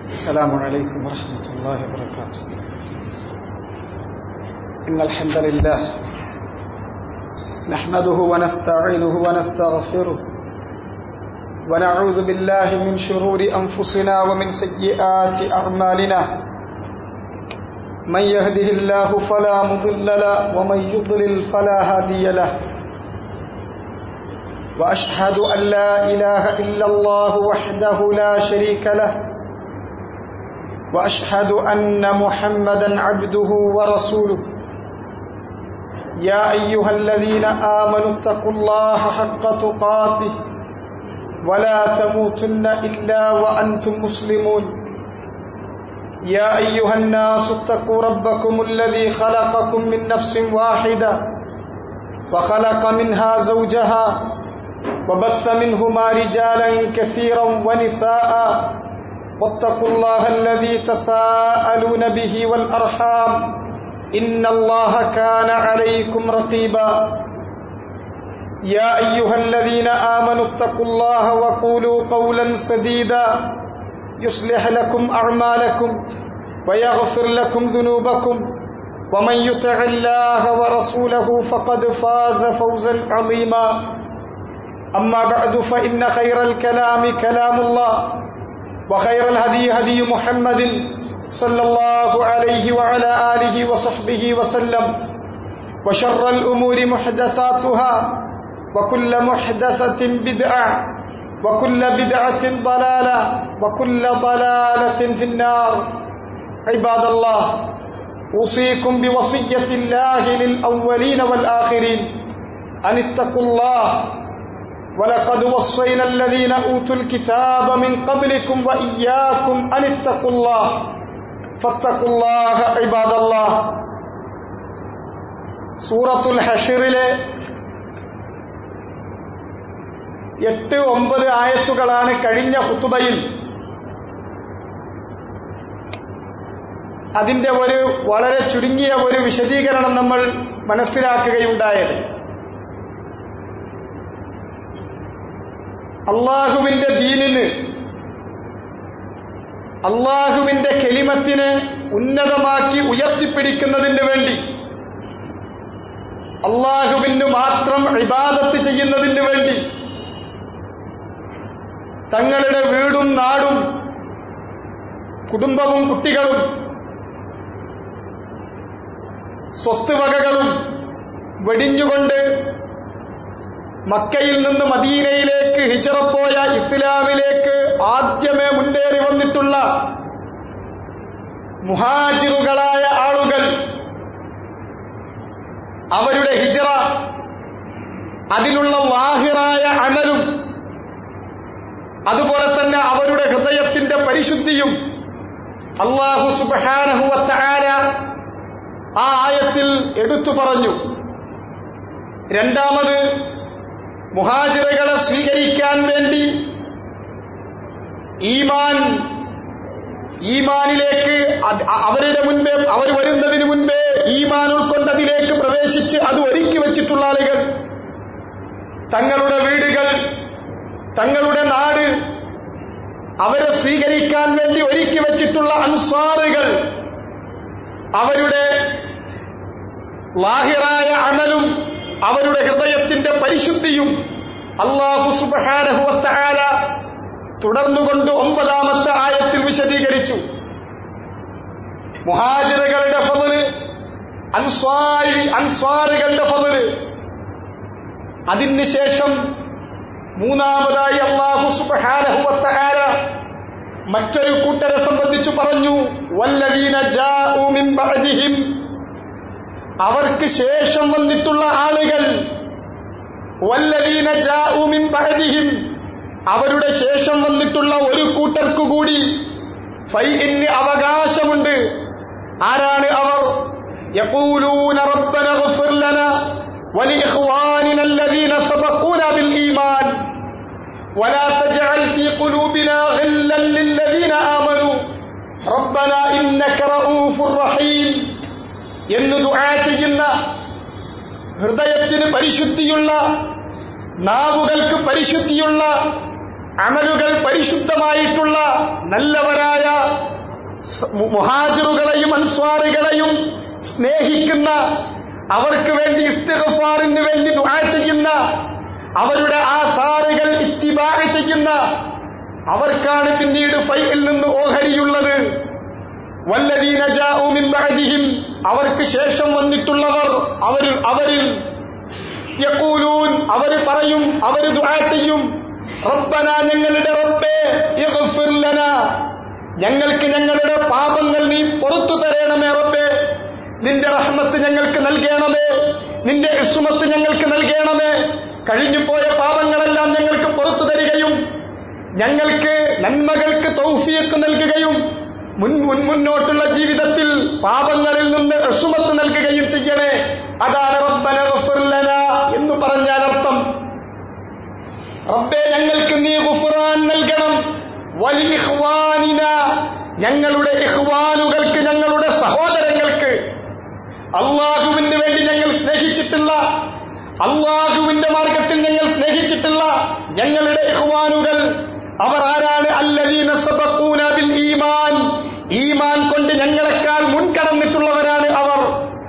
السلام عليكم ورحمة الله وبركاته إن الحمد لله نحمده ونستعينه ونستغفره ونعوذ بالله من شرور أنفسنا ومن سيئات أعمالنا من يهده الله فلا مضل له ومن يضلل فلا هادي له واشهد ان لا اله الا الله وحده لا شريك له واشهد ان محمدا عبده ورسوله يا ايها الذين امنوا اتقوا الله حق تقاته ولا تموتن الا وانتم مسلمون يا ايها الناس اتقوا ربكم الذي خلقكم من نفس واحده وخلق منها زوجها وبث منهما رجالا كثيرا ونساء واتقوا الله الذي تساءلون به والارحام ان الله كان عليكم رقيبا يا ايها الذين امنوا اتقوا الله وقولوا قولا سديدا يصلح لكم اعمالكم ويغفر لكم ذنوبكم ومن يطع الله ورسوله فقد فاز فوزا عظيما أما بعد فإن خير الكلام كلام الله وخير الهدي هدي محمد صلى الله عليه وعلى آله وصحبه وسلم وشر الأمور محدثاتها وكل محدثة بدعة وكل بدعة ضلالة وكل ضلالة في النار عباد الله أوصيكم بوصية الله للأولين والآخرين أن اتقوا الله ولقد وصينا الذين اوتوا الكتاب من قبلكم واياكم ان اتقوا الله فاتقوا الله عباد الله സൂറത്തുൽ ഹഷിറിലെ എട്ട് ഒമ്പത് ആയത്തുകളാണ് കഴിഞ്ഞ ഹുത്തുബയിൽ അതിന്റെ ഒരു വളരെ ചുരുങ്ങിയ ഒരു വിശദീകരണം നമ്മൾ മനസ്സിലാക്കുകയുണ്ടായത് അള്ളാഹുവിന്റെ ദീനിന് അള്ളാഹുവിന്റെ കെളിമത്തിനെ ഉന്നതമാക്കി ഉയർത്തിപ്പിടിക്കുന്നതിന് വേണ്ടി അള്ളാഹുവിന് മാത്രം ഇബാദത്ത് ചെയ്യുന്നതിന് വേണ്ടി തങ്ങളുടെ വീടും നാടും കുടുംബവും കുട്ടികളും സ്വത്ത് വകകളും വെടിഞ്ഞുകൊണ്ട് മക്കയിൽ നിന്ന് മദീനയിലേക്ക് ഹിജറപ്പോയ ഇസ്ലാമിലേക്ക് ആദ്യമേ മുന്നേറി വന്നിട്ടുള്ള മുഹാജിറുകളായ ആളുകൾ അവരുടെ ഹിജറ അതിലുള്ള വാഹിറായ അമലും അതുപോലെ തന്നെ അവരുടെ ഹൃദയത്തിന്റെ പരിശുദ്ധിയും അള്ളാഹു സുബാനഹുവത്താര ആ ആയത്തിൽ എടുത്തു പറഞ്ഞു രണ്ടാമത് മുഹാജിറുകളെ സ്വീകരിക്കാൻ വേണ്ടി ഈമാൻ ഈമാനിലേക്ക് അവരുടെ മുൻപേ അവർ വരുന്നതിന് മുൻപേ ഈമാൻ ഉൾക്കൊണ്ടതിലേക്ക് പ്രവേശിച്ച് അത് ഒരുക്കി വെച്ചിട്ടുള്ള ആളുകൾ തങ്ങളുടെ വീടുകൾ തങ്ങളുടെ നാട് അവരെ സ്വീകരിക്കാൻ വേണ്ടി ഒരുക്കി വെച്ചിട്ടുള്ള അൻസാറുകൾ അവരുടെ ലാഹിറായ അമലും അവരുടെ ഹൃദയത്തിന്റെ പരിശുദ്ധിയും അള്ളാഹു സുബാനഹുവത്താല തുടർന്നുകൊണ്ട് ഒമ്പതാമത്തെ ആയത്തിൽ വിശദീകരിച്ചു മുഹാജിറുകളുടെ ഫതില് അൻസ്വാരി അൻസ്വാറുകളുടെ ഫതില് അതിനുശേഷം മൂന്നാമതായി അള്ളാഹു സുബാനഹുവത്താല മറ്റൊരു കൂട്ടരെ സംബന്ധിച്ചു പറഞ്ഞു വല്ലവീന ജാഊ മിൻ ബഅദിഹിം അവർക്ക് ശേഷം വന്നിട്ടുള്ള ആളുകൾ വല്ലവീന ജാഉമിൻ ബഅദിഹിം അവരുടെ ശേഷം വന്നിട്ടുള്ള ഒരു കൂട്ടർക്കു കൂടി ഫൈഇന് അവകാശമുണ്ട് ആരാണ് അവർ യഖൂലൂന റബ്ബന ഗ്ഫിർ ലനാ ولإخواننا الذين سبقونا بالإيمان ولا تجعل في قلوبنا غلا للذين آمنوا ربنا إنك رؤوف رحيم എന്ന് ദുആ ചെയ്യുന്ന ഹൃദയത്തിന് പരിശുദ്ധിയുള്ള നാവുകൾക്ക് പരിശുദ്ധിയുള്ള അമലുകൾ പരിശുദ്ധമായിട്ടുള്ള നല്ലവരായ സ- മു- മുഹാജിറുകളെയും അൻസ്വാറുകളെയും സ്നേഹിക്കുന്ന അവർക്ക് വേണ്ടി ഇസ്തിഗ്ഫാറിന് വേണ്ടി ദുആ ചെയ്യുന്ന അവരുടെ ആ താറുകൾ ഇത്തിബാ ചെയ്യുന്ന അവർക്കാണ് പിന്നീട് ഫൈൽ നിന്ന് ഓഹരിയുള്ളത് വല്ലദീന ജാഉ മിൻ ബഅദിഹിം അവർക്ക് ശേഷം വന്നിട്ടുള്ളവർ അവരിൽ അവരിൽ യഖൂലൂൻ അവർ പറയും അവർ ദുആ ചെയ്യും റബ്ബന ഞങ്ങളുടെ റബ്ബേ ഇഗ്ഫിർ ലനാ ഞങ്ങൾക്ക് ഞങ്ങളുടെ പാപങ്ങൾ നീ പുറത്തു തരണമേ റബ്ബേ നിന്റെ റഹ്മത്ത് ഞങ്ങൾക്ക് നൽകണമേ നിന്റെ ഇസ്മത്ത് ഞങ്ങൾക്ക് നൽകണമേ കഴിഞ്ഞു പോയ പാപങ്ങളെല്ലാം ഞങ്ങൾക്ക് പുറത്തു തരികയും ഞങ്ങൾക്ക് നന്മകൾക്ക് തൗഫീഖ് നൽകുകയും മുൻ മുൻ മുന്നോട്ടുള്ള ജീവിതത്തിൽ പാപങ്ങളിൽ നിന്ന് ഇസ്മത്ത് നൽകുകയും ചെയ്യണേ അതാണ് റബ്ബന ഗഫിർ ലനാ എന്ന് പറഞ്ഞാൽ അർത്ഥം റബ്ബേ ഞങ്ങൾക്ക് നീ ഗുഫ്റാൻ നൽകണം വലി ഇഖ്വാനിന ഞങ്ങളുടെ ഇഖ്വാനുകൾക്ക് ഞങ്ങളുടെ സഹോദരങ്ങൾക്ക് അള്ളാഹുവിന് വേണ്ടി ഞങ്ങൾ സ്നേഹിച്ചിട്ടുള്ള അള്ളാഹുവിന്റെ മാർഗത്തിൽ ഞങ്ങൾ സ്നേഹിച്ചിട്ടുള്ള ഞങ്ങളുടെ ഇഖ്വാനുകൾ അവർ ആരാണ് അല്ലദീന സബഖൂന ബിൽ ഈമാൻ ഈമാൻ കൊണ്ട് ഞങ്ങളെക്കാൾ മുൻകടന്നിട്ടുള്ളവരാണ് അവർ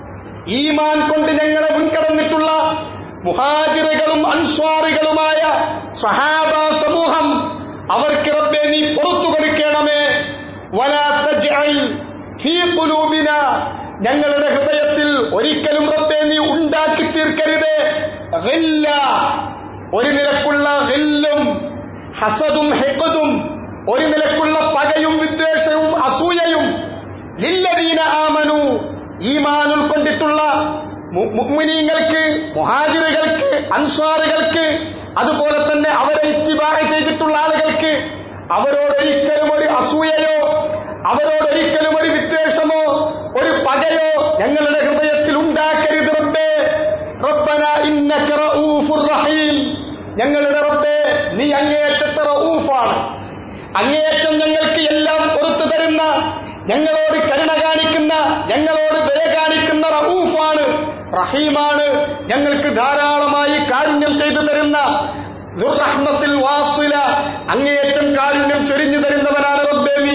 ഈമാൻ കൊണ്ട് ഞങ്ങളെ മുൻകടന്നിട്ടുള്ള മുഹാജിറുകളും അൻസ്വാറുകളുമായ സഹാബ സമൂഹം അവർക്ക് റബ്ബെ നീ പുറത്തു കൊടുക്കണമേ വലാ തജ്അൽ ഫീ ഖുലൂബിന ഞങ്ങളുടെ ഹൃദയത്തിൽ ഒരിക്കലും റബ്ബെ നീ ഉണ്ടാക്കി തീർക്കരുതേ ഗില്ല ഒരു നിലക്കുള്ള ഗില്ലും ഹസദും ഹെക്കതും ഒരു നിലക്കുള്ള പകയും വിദ്വേഷവും അസൂയയും ലില്ലദീന ആമനു ഈമാൻ ഉൾക്കൊണ്ടിട്ടുള്ള മു- മുഅ്മിനീങ്ങൾക്ക് മുഹാജിറുകൾക്ക് അൻസ്വാറുകൾക്ക് അതുപോലെ തന്നെ അവരെ ഇത്തിബാ ചെയ്തിട്ടുള്ള ആളുകൾക്ക് അവരോടൊരിക്കലും ഒരു അസൂയയോ അവരോടൊരിക്കലും ഒരു വിദ്വേഷമോ ഒരു പകയോ ഞങ്ങളുടെ ഹൃദയത്തിൽ ഉണ്ടാക്കരുത് റബ്ബേ റബ്ബന ഇന്നക റഊഫുർ റഹീം ഞങ്ങളുടെ റബ്ബേ നീ അങ്ങേയറ്റത്തെ റഊഫാണ് അങ്ങേയറ്റം ഞങ്ങൾക്ക് എല്ലാം പുറത്തു തരുന്ന ഞങ്ങളോട് കരുണ കാണിക്കുന്ന ഞങ്ങളോട് ദയ കാണിക്കുന്ന റഊഫാണ് റഹീമാണ് ഞങ്ങൾക്ക് ധാരാളമായി കാരുണ്യം ചെയ്തു തരുന്ന ദുർറഹ്മത്തിൽ വാസുല അങ്ങേയറ്റം കാരുണ്യം ചൊരിഞ്ഞു തരുന്നവനാണ് റബ്ബേ നീ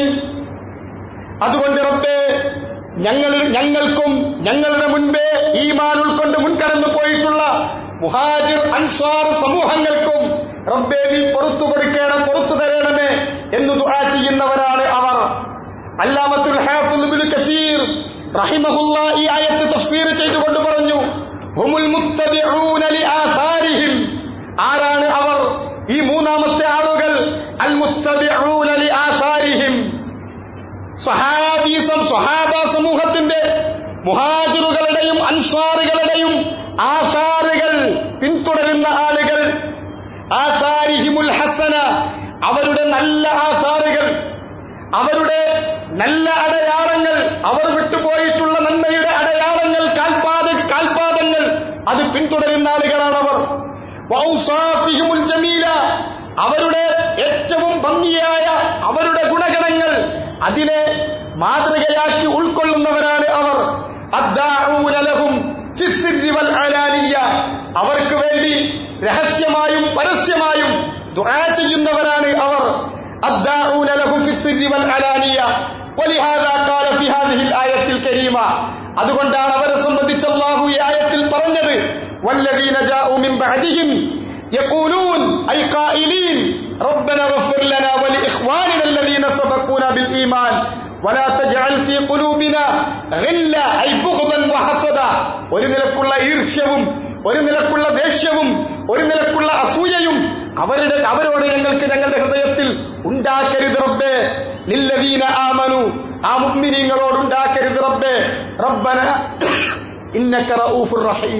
അതുകൊണ്ട് റബ്ബേ ഞങ്ങൾ ഞങ്ങൾക്കും ഞങ്ങളുടെ മുൻപേ ഈമാൻ ഉൾക്കൊണ്ട് മുൻകടന്നു പോയിട്ടുള്ള മുഹാജിർ അൻസാർ സമൂഹങ്ങൾക്കും റബ്ബേ നീ പുറത്തു കൊടുക്കണം പുറത്തു തരണമേ എന്ന് ദുആ ചെയ്യുന്നവരാണ് അവർ അല്ലാമത്തുൽ ഹാഫിദ് ഇബ്നു കസീർ റഹിമഹുല്ല ഈ ആയത്ത് തഫ്സീർ ചെയ്തുകൊണ്ട് പറഞ്ഞു ഹുമുൽ മുത്തബിഊന ലിആഥാരിഹിം ആരാണ് അവർ ഈ മൂന്നാമത്തെ ആളുകൾ അൽ മുത്തബിഊന ലിആഥാരിഹിം സ്വഹാബീസം സ്വഹാബ സമൂഹത്തിന്റെ മുഹാജിറുകളുടെയും അൻസാറുകളുടെയും ആസാറുകൾ പിന്തുടരുന്ന ആളുകൾ ആസാരിഹിമുൽ ഹസന അവരുടെ നല്ല ആസാറുകൾ അവരുടെ നല്ല അടയാളങ്ങൾ അവർ വിട്ടുപോയിട്ടുള്ള നന്മയുടെ അടയാളങ്ങൾ കാൽപാത കാൽപാദങ്ങൾ അത് പിന്തുടരുന്ന ആളുകളാണ് അവർ വൗസാഫിഹിമുൽ ജമീല അവരുടെ ഏറ്റവും ഭംഗിയായ അവരുടെ ഗുണഗണങ്ങൾ അതിനെ മാതൃകയാക്കി ഉൾക്കൊള്ളുന്നവരാണ് അവർ അദ്ദാഊന ലഹും ഫിസ്സിരി വൽ അലാനിയ അവർക്ക് വേണ്ടി രഹസ്യമായും പരസ്യമായും ദുആ ചെയ്യുന്നവരാണ് അവർ അദ്ദാഊന ലഹും ഫിസ്സിരി വൽ അലാനിയ ولهذا قال في هذه الآية الكريمة അതുകൊണ്ടാണ് അവരെ സംബന്ധിച്ച് അല്ലാഹു ഈ ആയത്തിൽ പറഞ്ഞത് والذين جاءوا من بعدهم يقولون أي قائلين ربنا اغفر لنا ولإخواننا الذين سبقونا بالإيمان ولا تجعل في قلوبنا غلا أي بغضا وحسدا ഒരു നിലക്കുള്ള ഈർഷ്യവും ഒരു നിലക്കുള്ള ദേഷ്യവും ഒരു നിലക്കുള്ള അസൂയയും അവരുടെ അവരോട് ഞങ്ങൾക്ക് ഞങ്ങളുടെ ഹൃദയത്തിൽ ഉണ്ടാക്കരുത് റബ്ബേ ലില്ലദീന ആമനു ആ മുഅ്മിനീങ്ങളോട് ഉണ്ടാക്കരുത് റബ്ബേ റബ്ബന ഇന്നക റഊഫുർ റഹീം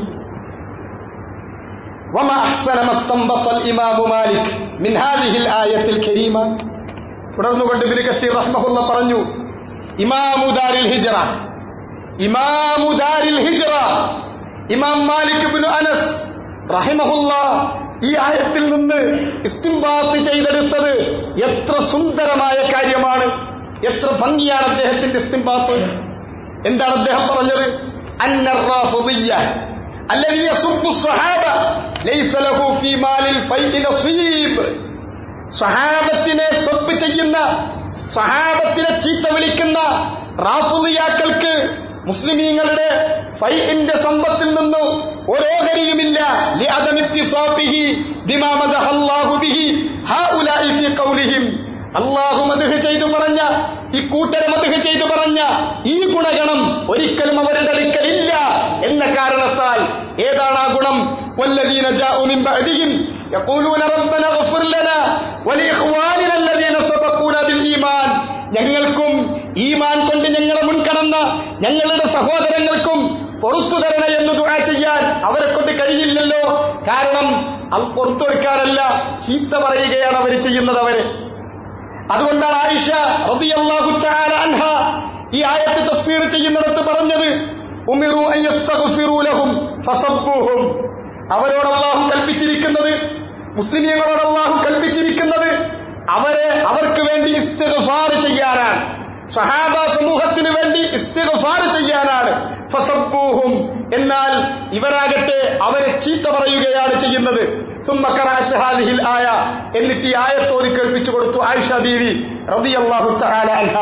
وما أحسن ما استنبط الإمام مالك من هذه الآية الكريمة തുടർന്നുകൊണ്ട് ഇബ്നു കസീർ റഹ്മഹുള്ള പറഞ്ഞു ഇമാമു ദാരിൽ ഹിജ്റ ഇമാമു ദാരിൽ ഹിജ്റ ഇമാം മാലിക് ഇബ്നു അനസ് റഹിമഹുള്ള ഈ ആയത്തിൽ നിന്ന് ഇസ്തിംബാത്ത് ചെയ്തെടുത്തത് എത്ര സുന്ദരമായ കാര്യമാണ് എത്ര ഭംഗിയാണ് അദ്ദേഹത്തിന്റെ ഇസ്തിംബാത്ത് എന്താണ് അദ്ദേഹം പറഞ്ഞത് അന്ന റാഫിദിയ്യ الذي يسب الصحابة ليس له في مال الفيء نصيب സഹാബത്തിനെ സബ് ചെയ്യുന്ന സഹാബത്തിനെ ചീത്ത വിളിക്കുന്ന റാഫുദിയാക്കൾക്ക് മുസ്ലിമീങ്ങളുടെ ഫൈഇന്റെ സമ്പത്തിൽ നിന്ന് ഓരോഹരിയുമില്ല ലിഅദമിത്തിസാഫിഹി ബിമാ മദഹല്ലാഹു ബിഹി ഹൗലാഇ ഫീ ഖൗലിഹിം അള്ളാഹു മദ്ഹ് ചെയ്തു പറഞ്ഞ ഈ കൂട്ടരെ മദ്ഹ് ചെയ്തു പറഞ്ഞ ഈ ഗുണഗണം ഒരിക്കലും അവരുടെ അടുക്കലില്ല എന്ന കാരണത്താൽ ഏതാണ് ആ ഗുണം والذين جاءوا من بعدهم يقولون ربنا اغفر لنا ولإخواننا الذين سبقونا بالإيمان ഞങ്ങൾക്കും ഈമാൻ കൊണ്ട് ഞങ്ങളെ മുൻകടന്ന ഞങ്ങളുടെ സഹോദരങ്ങൾക്കും പുറത്തു തരണേ എന്ന് ദുആ ചെയ്യാൻ അവരെ കൊണ്ട് കഴിയില്ലല്ലോ കാരണം അത് പുറത്തെടുക്കാനല്ല ചീത്ത പറയുകയാണ് അവർ ചെയ്യുന്നത് അവരെ അതുകൊണ്ടാണ് ആയിഷ റളിയല്ലാഹു തആല അൻഹ ഈ ആയത്ത് തഫ്സീർ ചെയ്യുന്നിടത്ത് പറഞ്ഞത് ഉമിറു അൻ യസ്തഗ്ഫിറൂ ലഹും ഫസബ്ബൂഹും അവരോട് അള്ളാഹു കൽപ്പിച്ചിരിക്കുന്നത് മുസ്ലിമീങ്ങളോട് അള്ളാഹു കൽപ്പിച്ചിരിക്കുന്നത് അവരെ അവർക്ക് വേണ്ടി ഇസ്തിഗ്ഫാർ ചെയ്യാനാണ് സഹാബ സമൂഹത്തിന് വേണ്ടി ഇസ്തിഗ്ഫാർ ചെയ്യാനാണ് ഫസബ്ബൂഹും എന്നാൽ ഇവരാകട്ടെ അവരെ ചീത്ത പറയുകയാണ് ചെയ്യുന്നത് ثم قرأت هذه الآية എന്നിട്ട് ഈ ആയത്തോതി കേൾപ്പിച്ചു കൊടുത്തു ആയിഷ ബീവി റളിയല്ലാഹു തആല അൻഹ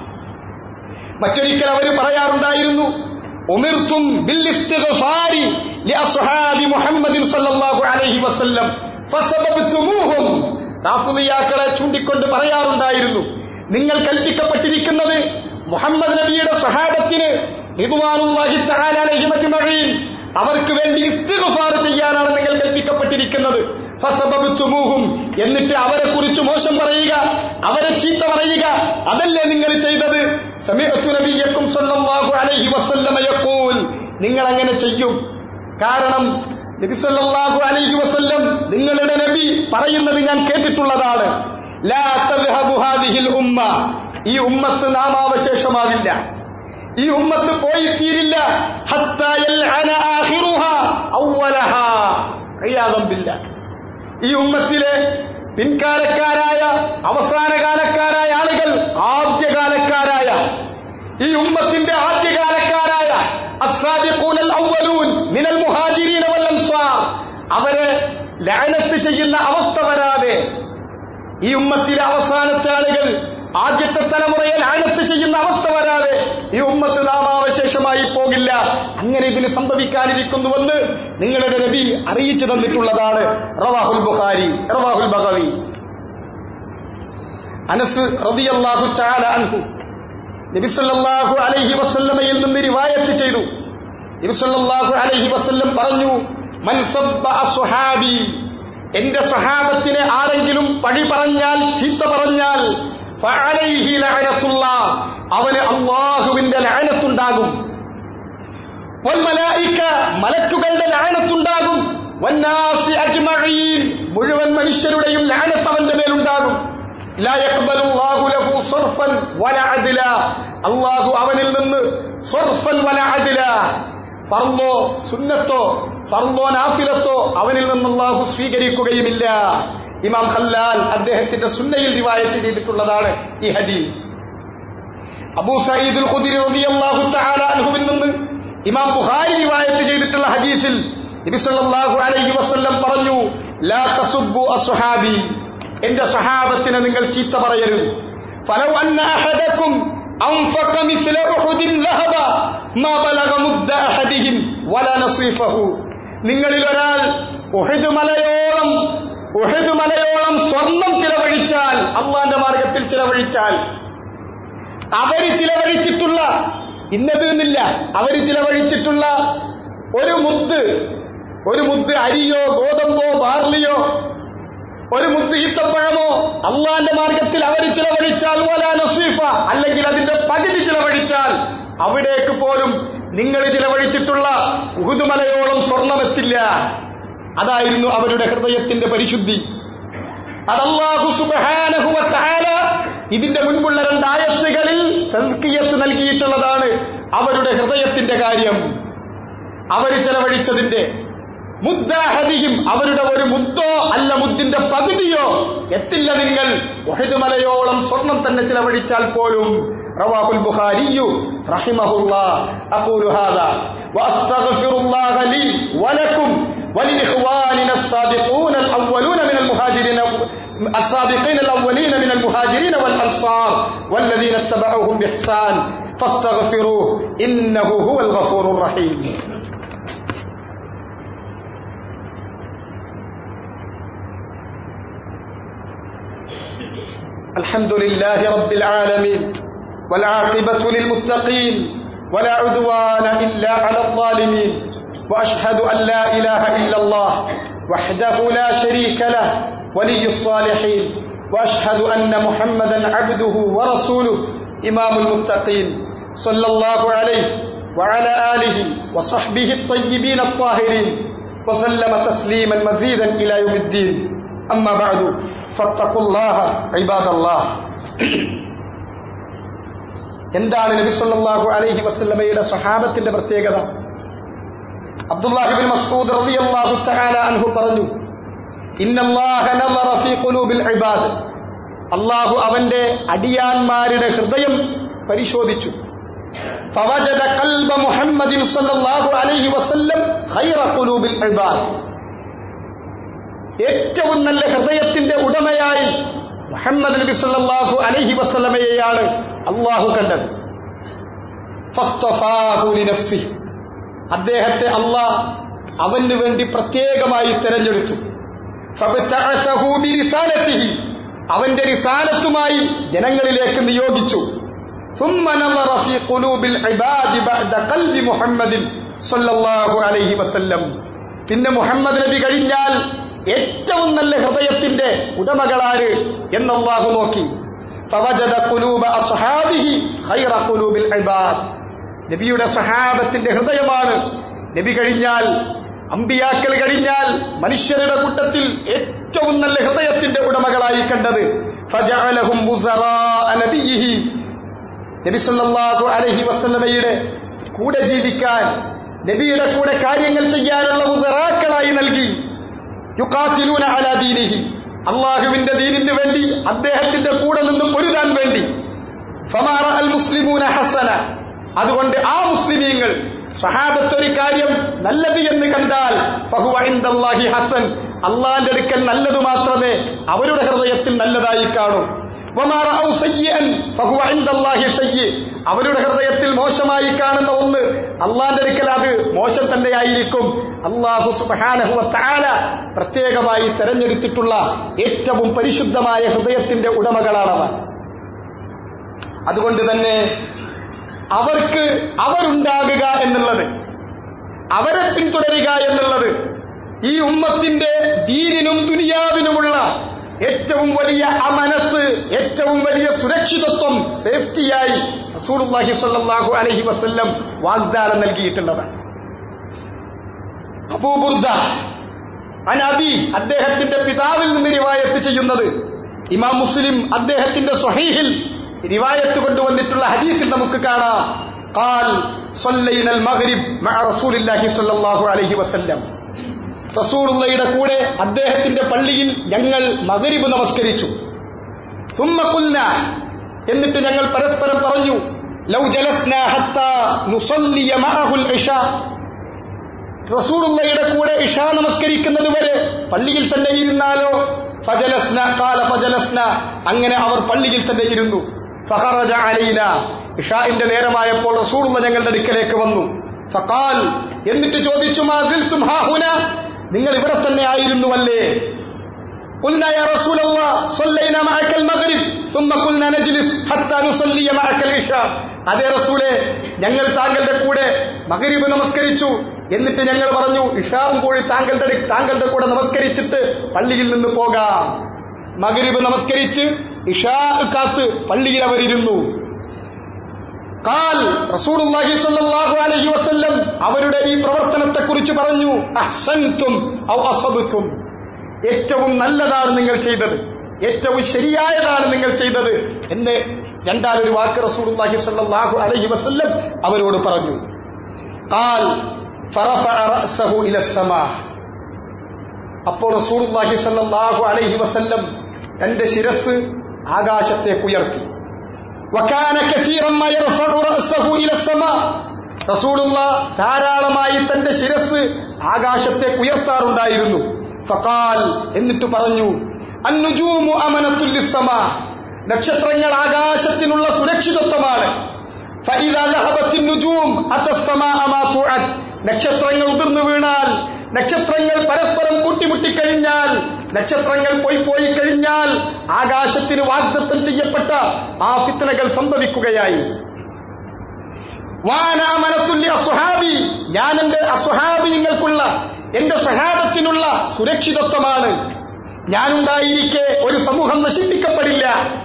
മറ്റൊരിക്കൽ അവർ പറയാറുണ്ടായിരുന്നു ഉമിർത്തും ബിൽ ഇസ്തിഗ്ഫാരി ലിഅസ്ഹാബി മുഹമ്മദിൻ സല്ലല്ലാഹു അലൈഹി വസല്ലം ഫസബബ്തുമൂഹും റാഫിദിയാക്കളെ ചൂണ്ടിക്കൊണ്ട് പറയാറുണ്ടായിരുന്നു നിങ്ങൾ കൽപ്പിക്കപ്പെട്ടിരിക്കുന്നത് മുഹമ്മദ് നബിയുടെ സഹാബത്തിന് റിദ്വാനുല്ലാഹി തആല അലൈഹിം അജ്മഈൻ അവർക്ക് വേണ്ടി ഇസ്തിഗ്ഫാർ ചെയ്യാനാണ് നിങ്ങൾ കൽപ്പിക്കപ്പെട്ടിരിക്കുന്നത് ഫസബബ്തുമൂഹും എന്നിട്ട് അവരെ കുറിച്ച് മോശം പറയുക അവരെ ചീത്ത പറയുക അതല്ലേ നിങ്ങൾ ചെയ്തത് സമീഅത്തു നബിയക്കും സല്ലല്ലാഹു അലൈഹി വസല്ലമ യഖൂൽ നിങ്ങൾ അങ്ങനെ ചെയ്യും കാരണം നബി സല്ലല്ലാഹു അലൈഹി വസല്ലം നിങ്ങളുടെ നബി പറയുന്നത് ഞാൻ കേട്ടിട്ടുള്ളതാണ് ലാ തദ്ഹബു ഹാദിഹിൽ ഉമ്മ ഈ ഉമ്മത്ത് നാമാവശേഷമാവില്ല ഈ ഉമ്മത്ത് പോയി തീരില്ല ഹത്താ യൽഅന ആഖിറുഹാ അവ്വലഹാ ഖിയാദം ബില്ലാ ഈ ഉമ്മത്തിലെ പിൻകാലക്കാരായ അവസാനകാലക്കാരായ ആളുകൾ ആദ്യകാലക്കാരായ ഈ ഉമ്മത്തിന്റെ ആദ്യകാലക്കാരായ അസ്സാദിഖൂനൽ അവ്വലൂൻ മിനൽ മുഹാജിരീന വൽ അൻസാർ അവരെ ലഅനത്ത് ചെയ്യുന്ന അവസ്ഥ വരാതെ ഈ ഉമ്മത്തിലെ അവസാനത്തെ ആളുകൾ ആദ്യത്തെ തലമുറയെ ലാനത്ത് ചെയ്യുന്ന അവസ്ഥ വരാതെ ഈ ഉമ്മത്ത് നാമാവശേഷമായി പോകില്ല അങ്ങനെ ഇതിന് സംഭവിക്കാനിരിക്കുന്നുവെന്ന് നിങ്ങളുടെ നബി അറിയിച്ചു തന്നിട്ടുള്ളതാണ് റവാഹുൽ ബുഖാരി റവാഹുൽ ബഗവി അനസ് റളിയല്ലാഹു തആല അൻഹു നബി സല്ലല്ലാഹു അലൈഹി വസല്ലമയിൽ നിന്ന് റിവായത്ത് ചെയ്തു നബി സല്ലല്ലാഹു അലൈഹി വസല്ലം പറഞ്ഞു മൻ സബ്ബ അസ്ഹാബി എന്റെ സഹാബത്തിനെ ആരെങ്കിലും പഴി പറഞ്ഞാൽ ചീത്ത പറഞ്ഞാൽ ഫഅലൈഹി ലഅനത്തുല്ലാ അവന് അള്ളാഹുവിന്റെ ലഅനത്തുണ്ടാകും വൽമലായിക മലക്കുകളുടെ ലഅനത്തുണ്ടാകും വന്നാസി അജ്മഈൻ മുഴുവൻ മനുഷ്യരുടെയും ലഅനത്ത് അവന്റെ മേലുണ്ടാകും ലാ യഖ്ബലുല്ലാഹു ലഹു സർഫൻ വല അദ്ല അല്ലാഹു അവനിൽ നിന്ന് സർഫൻ വല അദ്ല ഫർളോ സുന്നത്തോ ഫർളോ നാഫിലത്തോ അവനിൽ നിന്ന് അല്ലാഹു സ്വീകരിക്കുകയുമില്ല ഇമാം ഖല്ലാൽ അദ്ദേഹത്തിന്റെ സുന്നയിൽ റിവായത്ത് ചെയ്തിട്ടുള്ളതാണ് ഈ ഹദീസ് അബൂ സഈദുൽ ഖുദരി റളിയല്ലാഹു തആല അൻഹുവിൽ നിന്ന് ഇമാം ബുഖാരി റിവായത്ത് ചെയ്തിട്ടുള്ള ഹദീസിൽ നബി സല്ലല്ലാഹു അലൈഹി വസല്ലം പറഞ്ഞു ലാ തസുബ്ബു അസ്ഹാബി എന്റെ സഹാബത്തിനെ നിങ്ങൾ ചീത്ത പറയരുത് ഫലൗ അന്ന അഹദക്കും أنفق مثل أحد ذهب ما بلغ مد أحدهم ولا نصيفه നിങ്ങളിൽ ഒരാൾ ഉഹദ് മലയോളം ഉഹദ് മലയോളം സ്വർണം ചിലവഴിച്ചാൽ അള്ളാന്റെ മാർഗത്തിൽ ചിലവഴിച്ചാൽ അവര് ചിലവഴിച്ചിട്ടുള്ള ഇന്നത് എന്നില്ല അവര് ചിലവഴിച്ചിട്ടുള്ള ഒരു മുത്ത് ഒരു മുത്ത് അരിയോ ഗോതമ്പോ ബാർലിയോ ഒരു മുത്ത് ഈത്തപ്പഴമോ അള്ളാന്റെ മാർഗത്തിൽ അവർ ചിലവഴിച്ചാൽ വലാ നസീഫ അല്ലെങ്കിൽ അതിന്റെ പകുതി ചിലവഴിച്ചാൽ അവിടേക്ക് പോലും നിങ്ങൾ ചിലവഴിച്ചിട്ടുള്ള ഉഹുദുമലയോളം സ്വർണമെത്തില്ല അതായിരുന്നു അവരുടെ ഹൃദയത്തിന്റെ പരിശുദ്ധി അതല്ലാഹു സുബ്ഹാനഹു വ തആല ഇതിന്റെ മുൻപുള്ള രണ്ടായത്തുകളിൽ തസ്കിയത്ത് നൽകിയിട്ടുള്ളതാണ് അവരുടെ ഹൃദയത്തിന്റെ കാര്യം അവർ ചെലവഴിച്ചതിന്റെ മുദ്ദാഹദിയും അവരുടെ ഒരു മുദ്ദോ അല്ല മുദ്ദിന്റെ പകുതിയോ എത്തില്ല നിങ്ങൾ ഒഹദ് മലയോളം സ്വർണം തന്നെ ചിലവഴിച്ചാൽ പോലും رواه البخاري رحمه الله أقول هذا وأستغفر الله لي ولكم ولإخواننا السابقون الأولون من المهاجرين السابقين الأولين من المهاجرين والأنصار والذين اتبعوهم بإحسان فاستغفروه إنه هو الغفور الرحيم الحمد لله رب العالمين والعاقبة للمتقين ولا عدوان إلا على الظالمين وأشهد أن لا إله إلا الله وحده لا شريك له ولي الصالحين وأشهد أن محمدا عبده ورسوله إمام المتقين صلى الله عليه وعلى آله وصحبه الطيبين الطاهرين وسلم تسليما مزيدا إلى يوم الدين أما بعد فاتقوا الله عباد الله എന്താണ് നബി സല്ലല്ലാഹു അലൈഹി വസല്ലമയുടെ സ്വഹാബത്തിന്റെ പ്രത്യേകത അബ്ദുല്ലാഹിബിൻ മസ്ഊദ് റളിയല്ലാഹു തആല അൻഹു പറഞ്ഞു ഇന്നല്ലാഹ നളറ ഫീ ഖുലൂബിൽ ഇബാദ് അല്ലാഹു അവന്റെ അടിയാന്മാരുടെ ഹൃദയം പരിശോധിച്ചു فوجد قلب محمد صلى الله عليه وسلم خير قلوب العباد ഏറ്റവും നല്ല ഹൃദയത്തിന്റെ ഉടമയായി മുഹമ്മദ് നബി സല്ലല്ലാഹു അലൈഹി വസല്ലമയെയാണ് അള്ളാഹു കണ്ടത് അദ്ദേഹത്തെ അള്ളാഹ് അവന് വേണ്ടി പ്രത്യേകമായി തെരഞ്ഞെടുത്തു അവന്റെ റിസാലത്തുമായി ജനങ്ങളിലേക്ക് നിയോഗിച്ചു പിന്നെ മുഹമ്മദ് നബി കഴിഞ്ഞാൽ ഏറ്റവും നല്ല ഹൃദയത്തിന്റെ ഉടമകളാര് എന്നല്ലാഹു നോക്കി فوجد قلوب أصحابه خير قلوب العباد നബിയുടെ സഹാബത്തിന്റെ ഹൃദയമാണ് നബി കഴിഞ്ഞാൽ അമ്പിയാക്കൾ കഴിഞ്ഞാൽ മനുഷ്യരുടെ കൂട്ടത്തിൽ ഏറ്റവും നല്ല ഹൃദയത്തിന്റെ ഉടമകളായി കണ്ടത് ഫജഅലഹും നബിയിഹി നബി സല്ലല്ലാഹു അലൈഹി വസല്ലമയുടെ കൂടെ ജീവിക്കാൻ നബിയുടെ കൂടെ കാര്യങ്ങൾ ചെയ്യാനുള്ള മുസറാക്കളായി നൽകി യുഖാത്തിലൂന അലാ ദീനിഹി അള്ളാഹുവിന്റെ ദീനിന് വേണ്ടി അദ്ദേഹത്തിന്റെ കൂടെ നിന്ന് പൊരുതാൻ വേണ്ടി ഫമാറ അൽ മുസ്ലിമൂന ഹസന അതുകൊണ്ട് ആ മുസ്ലിമീങ്ങൾ സഹാബത്ത് ഒരു കാര്യം നല്ലത് എന്ന് കണ്ടാൽ ബഹുവൈന്ദാഹി ഹസൻ അള്ളാന്റെ അടുക്കൽ നല്ലത് മാത്രമേ അവരുടെ ഹൃദയത്തിൽ നല്ലതായി കാണൂ അവരുടെ ഹൃദയത്തിൽ മോശമായി കാണുന്ന ഒന്ന് അള്ളാന്റെ അടുക്കൽ അത് മോശം തന്നെയായിരിക്കും അള്ളാഹു സുബാനഹുവ താല പ്രത്യേകമായി തെരഞ്ഞെടുത്തിട്ടുള്ള ഏറ്റവും പരിശുദ്ധമായ ഹൃദയത്തിന്റെ ഉടമകളാണവർ അതുകൊണ്ട് തന്നെ അവർക്ക് അവരുണ്ടാകുക എന്നുള്ളത് അവരെ പിന്തുടരുക എന്നുള്ളത് ഈ ഉമ്മത്തിന്റെ ദീനിനും ദുനിയാവിനുമുള്ള ഏറ്റവും വലിയ അമനത്ത് ഏറ്റവും വലിയ സുരക്ഷിതത്വം സേഫ്റ്റിയായി റസൂലുള്ളാഹി സ്വല്ലല്ലാഹു അലൈഹി വസല്ലം വാഗ്ദാനം നൽകിയിട്ടുള്ളതാണ് അബൂബുർദ അനബി അദ്ദേഹത്തിന്റെ പിതാവിൽ നിന്ന് റിവായത്ത് ചെയ്യുന്നത് ഇമാം മുസ്ലിം അദ്ദേഹത്തിന്റെ സ്വഹീഹിൽ റിവായത്ത് കൊണ്ടുവന്നിട്ടുള്ള ഹദീസിൽ നമുക്ക് കാണാം قال صلينا المغرب مع رسول الله صلى الله عليه وسلم റസൂലുള്ളയുടെ കൂടെ അദ്ദേഹത്തിന്റെ പള്ളിയിൽ ഞങ്ങൾ മകരിബ് നമസ്കരിച്ചു ثم قلنا എന്നിട്ട് ഞങ്ങൾ പരസ്പരം പറഞ്ഞു ലൗ ജലസ്നാ ഹത്താ നുസല്ലിയ മഅഹുൽ ഇശാ റസൂലുള്ളയുടെ കൂടെ ഇഷാ നമസ്കരിക്കുന്നത് വരെ പള്ളിയിൽ തന്നെ ഇരുന്നാലോ ഫജലസ്ന കാല ഫജലസ്ന അങ്ങനെ അവർ പള്ളിയിൽ തന്നെ ഇരുന്നു ഫഹറജ അലൈന ഇഷാഇന്റെ നേരമായപ്പോൾ റസൂലുള്ള ഞങ്ങളുടെ അടുക്കലേക്ക് വന്നു ഫഖാൽ എന്നിട്ട് ചോദിച്ചു മാസിൽത്തും ഹാഹുന നിങ്ങൾ ഇവിടെ തന്നെ ആയിരുന്നുവല്ലേ قلنا يا رسول الله صلينا معك المغرب ثم قلنا نجلس حتى نصلي معك العشاء അതേ റസൂലെ ഞങ്ങൾ താങ്കളുടെ കൂടെ മകരിബ് നമസ്കരിച്ചു എന്നിട്ട് ഞങ്ങൾ പറഞ്ഞു ഇഷാവും കൂടി താങ്കളുടെ താങ്കളുടെ കൂടെ നമസ്കരിച്ചിട്ട് പള്ളിയിൽ നിന്ന് പോകാം മകരിബ് നമസ്കരിച്ച് ഇഷാ കാത്ത് പള്ളിയിൽ അവരിരുന്നു കാൽ റസൂലുള്ളാഹി സ്വല്ലല്ലാഹു അലൈഹി വസല്ലം അവരുടെ ഈ പ്രവർത്തനത്തെ കുറിച്ച് പറഞ്ഞു അഹ്സൻതും ഔ അസബ്തും ഏറ്റവും നല്ലതാണ് നിങ്ങൾ ചെയ്തത് ഏറ്റവും ശരിയായതാണ് നിങ്ങൾ ചെയ്തത് എന്ന് രണ്ടാലൊരു വാക്ക് റസൂലുള്ളാഹി സ്വല്ലല്ലാഹു അലൈഹി വസല്ലം അവരോട് പറഞ്ഞു കാൽ ഫറഫഅ റഅസഹു ഇല السماء അപ്പോൾ റസൂലുള്ളാഹി സ്വല്ലല്ലാഹു അലൈഹി വസല്ലം തന്റെ ശിരസ് ആകാശത്തേക്ക് ഉയർത്തി വകാന കസീറൻ മാ യർഫഉ റഅസഹു ഇല സമാ റസൂലുള്ള ധാരാളമായി തന്റെ ശിരസ് ആകാശത്തേക്ക് ഉയർത്താറുണ്ടായിരുന്നു ഫഖാൽ എന്നിട്ട് പറഞ്ഞു അന്നുജൂമു അമനത്തുൽ ലിസ്സമാ നക്ഷത്രങ്ങൾ ആകാശത്തിനുള്ള സുരക്ഷിതത്വമാണ് ഫഇദാ ദഹബത്തിൻ നുജൂം അത്തസ്സമാ മാ തുഅദ് നക്ഷത്രങ്ങൾ ഉതിർന്നു വീണാൽ നക്ഷത്രങ്ങൾ പരസ്പരം കൂട്ടിമുട്ടിക്കഴിഞ്ഞാൽ നക്ഷത്രങ്ങൾ പോയി പോയി കഴിഞ്ഞാൽ ആകാശത്തിന് വാഗ്ദത്തം ചെയ്യപ്പെട്ട ആ ഫിത്തനകൾ സംഭവിക്കുകയായി വാനാമനത്തുല്യ അസുഹാബി ഞാൻ എന്റെ അസുഹാബിങ്ങൾക്കുള്ള എന്റെ സഹാബത്തിനുള്ള സുരക്ഷിതത്വമാണ് ഞാനുണ്ടായിരിക്കെ ഒരു സമൂഹം നശിപ്പിക്കപ്പെടില്ല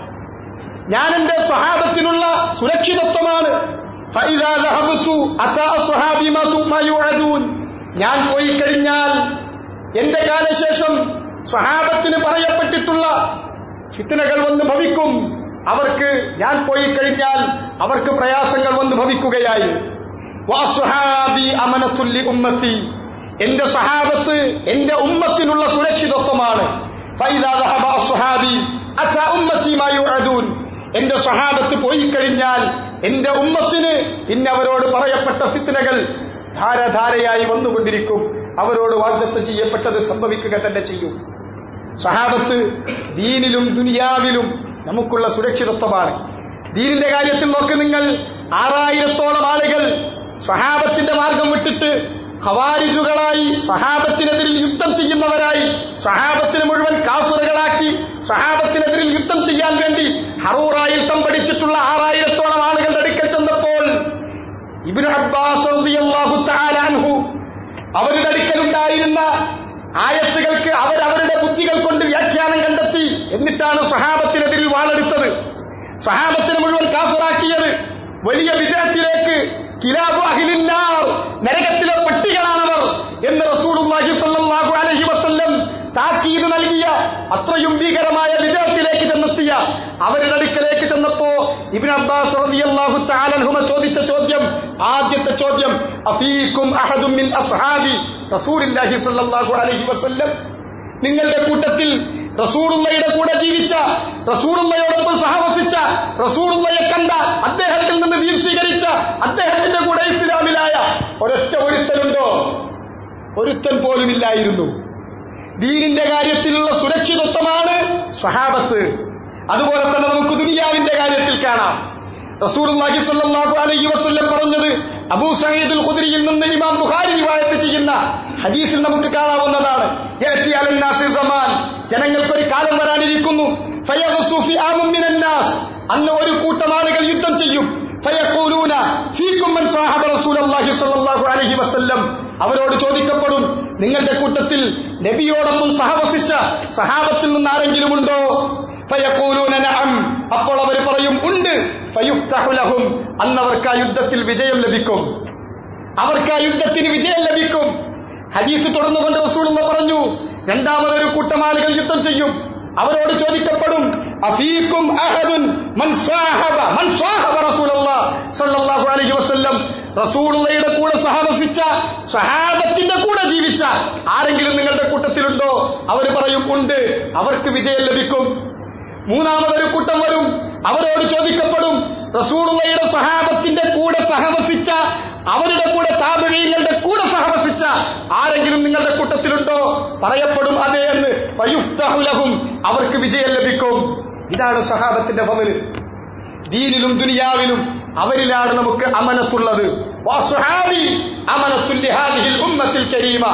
ഞാൻ എന്റെ സ്വഹാബത്തിനുള്ള സുരക്ഷിതത്വമാണ് ഫൈദാ ദഹബതു അതാ അസ്ഹാബി മാ തു- മാ യുഅദൂൻ. ഞാൻ പോയി കഴിഞ്ഞാൽ എന്റെ കാലശേഷം സ്വഹാബത്തിന് പറയപ്പെട്ടിട്ടുള്ള ഫിത്തനകൾ വന്ന് ഭവിക്കും അവർക്ക് ഞാൻ പോയി കഴിഞ്ഞാൽ അവർക്ക് പ്രയാസങ്ങൾ വന്ന് ഭവിക്കുകയായി വാസുഹാബി അമനത്തുല്ലി ഉമ്മത്തി എന്റെ സഹാബത്ത് എന്റെ ഉമ്മത്തിനുള്ള സുരക്ഷിതത്വമാണ് ഫൈദാ ദഹബ അസ്ഹാബി അതാ ഉമ്മത്തി മാ യുഅദൂൻ. എന്റെ സഹാബത്ത് പോയി കഴിഞ്ഞാൽ എന്റെ ഉമ്മത്തിന് പിന്നെ അവരോട് പറയപ്പെട്ട ഫിത്തനകൾ ധാരധാരയായി വന്നുകൊണ്ടിരിക്കും അവരോട് വാഗ്ദത്തം ചെയ്യപ്പെട്ടത് സംഭവിക്കുക തന്നെ ചെയ്യും സഹാബത്ത് ദീനിലും ദുനിയാവിലും നമുക്കുള്ള സുരക്ഷിതത്വമാണ് ദീനിന്റെ കാര്യത്തിൽ നോക്ക് നിങ്ങൾ ആറായിരത്തോളം ആളുകൾ സഹാബത്തിന്റെ മാർഗം വിട്ടിട്ട് ഖവാരിജുകളായി സഹാബത്തിനെതിരിൽ യുദ്ധം ചെയ്യുന്നവരായി സഹാബത്തിനെ മുഴുവൻ കാഫുറുകളാക്കി സഹാബത്തിനെതിരിൽ യുദ്ധം ചെയ്യാൻ വേണ്ടി ഹറൂറായിൽ തമ്പടിച്ചിട്ടുള്ള ആറായിരത്തോളം ആളുകളുടെ അടുക്കൽ ചെന്നപ്പോൾ ഇബ്നു അബ്ബാസ് റളിയല്ലാഹു തആല അൻഹു അവരുടെ അടുക്കലുണ്ടായിരുന്ന ആയത്തുകൾക്ക് അവരവരുടെ ബുദ്ധികൾ കൊണ്ട് വ്യാഖ്യാനം കണ്ടെത്തി എന്നിട്ടാണ് സഹാബത്തിനെതിരിൽ വാളെടുത്തത് സഹാബത്തിനെ മുഴുവൻ കാഫറാക്കിയത് വലിയ വിദഗ്ധത്തിലേക്ക് കിലാബു അഹിലിന്നാർ നരകത്തിലെ പട്ടികളാണവർ എന്ന് റസൂലുള്ളാഹി സ്വല്ലല്ലാഹു അലൈഹി വസല്ലം താക്കീത് നൽകിയ അത്രയും ഭീകരമായ വിദഗ്ധത്തിലേക്ക് ചെന്നെത്തിയ അവരുടെ അടുക്കലേക്ക് ചെന്നപ്പോ ഇബ്നു അബ്ബാസ് റളിയല്ലാഹു തആല അൻഹുമ ചോദിച്ച ചോദ്യം ആദ്യത്തെ ചോദ്യം അഫീക്കും അഹദും മിൻ അസ്ഹാബി റസൂലുള്ളാഹി സ്വല്ലല്ലാഹു അലൈഹി വസല്ലം നിങ്ങളുടെ കൂട്ടത്തിൽ റസൂറുള്ളയുടെ കൂടെ ജീവിച്ച റസൂറുള്ളയോടൊപ്പം സഹവസിച്ച റസൂറുള്ളയെ കണ്ട അദ്ദേഹത്തിൽ നിന്ന് ദീൻ സ്വീകരിച്ച അദ്ദേഹത്തിന്റെ കൂടെ ഇസ്ലാമിലായ ഒരൊറ്റ ഒരുത്തനുണ്ടോ ഒരുത്തൻ പോലുമില്ലായിരുന്നു ദീനിന്റെ കാര്യത്തിലുള്ള സുരക്ഷിതത്വമാണ് സ്വഹാബത്ത് അതുപോലെ തന്നെ നമുക്ക് ദുനിയാവിന്റെ കാര്യത്തിൽ കാണാം റസൂലുള്ളാഹി സ്വല്ലല്ലാഹു അലൈഹി വസല്ലം പറഞ്ഞത് അബൂ സഈദുൽ ഖുദ്രിയിൽ നിന്ന് ഇമാം ബുഖാരി റിവായത്ത് ചെയ്യുന്ന ഹദീസിൽ നമുക്ക് കാണാവുന്നതാണ് യഅതി അലൻ നാസി സമാൻ ജനങ്ങൾക്കൊരു കാലം വരാനിരിക്കുന്നു ഫയഗ്സു ഫിആമും മിനൻ നാസ് അന്ന് ഒരു കൂട്ടം ആളുകൾ യുദ്ധം ചെയ്യും ഫയഖൂലൂന ഫീകും മൻ സ്വഹബ റസൂലുള്ളാഹി സ്വല്ലല്ലാഹു അലൈഹി വസല്ലം അവരോട് ചോദിക്കപ്പെടും നിങ്ങളുടെ കൂട്ടത്തിൽ നബിയോടൊപ്പം സഹവസിച്ച സഹാബത്തിൽ നിന്ന് ആരെങ്കിലും ഉണ്ടോ ഫയഖൂലൂന നഅം അപ്പോൾ അവർ പറയും ഉണ്ട് ഫയുഫ്തഹു ലഹും അന്ന് അവർക്ക് ആ യുദ്ധത്തിൽ വിജയം ലഭിക്കും അവർക്ക് ആ യുദ്ധത്തിന് വിജയം ലഭിക്കും ഹദീസ് തുടർന്നുകൊണ്ട് റസൂലുള്ള പറഞ്ഞു രണ്ടാമതൊരു കൂട്ടം ആളുകൾ യുദ്ധം ചെയ്യും അവരോട് ചോദിക്കപ്പെടും അഫീക്കും അഹദുൻ മൻ സ്വാഹബ മൻ സ്വാഹബ റസൂലുള്ളാഹ് സ്വല്ലല്ലാഹു അലൈഹി വസല്ലം റസൂലുള്ളയുടെ കൂടെ സഹവസിച്ച സഹാബത്തിന്റെ കൂടെ ജീവിച്ച ആരെങ്കിലും നിങ്ങളുടെ കൂട്ടത്തിലുണ്ടോ അവർ പറയും ഉണ്ട് അവർക്ക് വിജയം ലഭിക്കും മൂന്നാമതൊരു കൂട്ടം വരും അവരോട് ചോദിക്കപ്പെടും റസൂളുള്ളയുടെ സഹാബത്തിന്റെ കൂടെ സഹവസിച്ച അവരുടെ കൂടെ താപകീയങ്ങളുടെ കൂടെ സഹവസിച്ച ആരെങ്കിലും നിങ്ങളുടെ കൂട്ടത്തിലുണ്ടോ പറയപ്പെടും അതെ എന്ന് വയുഫ്തഹുലഹും അവർക്ക് വിജയം ലഭിക്കും ഇതാണ് സഹാബത്തിന്റെ ഫവല് ദീനിലും ദുനിയാവിലും അവരിലാണ് നമുക്ക് അമനത്തുള്ളത് വസ്ഹാബി അമനത്തുൽ ലിഹാദിഹിൽ ഉമ്മത്തിൽ കരീമ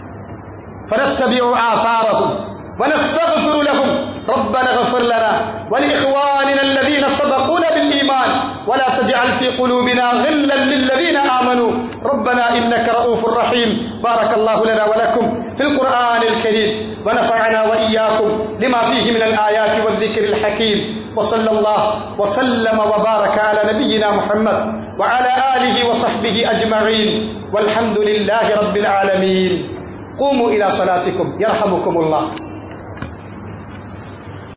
فنتبع آثارهم ونستغفر لهم ربنا اغفر لنا ولإخواننا الذين سبقونا بالإيمان ولا تجعل في قلوبنا غلا للذين آمنوا ربنا إنك رؤوف رحيم بارك الله لنا ولكم في القرآن الكريم ونفعنا وإياكم لما فيه من الآيات والذكر الحكيم وصلى الله وسلم وبارك على نبينا محمد وعلى آله وصحبه أجمعين والحمد لله رب العالمين قوموا إلى صلاتكم يرحمكم الله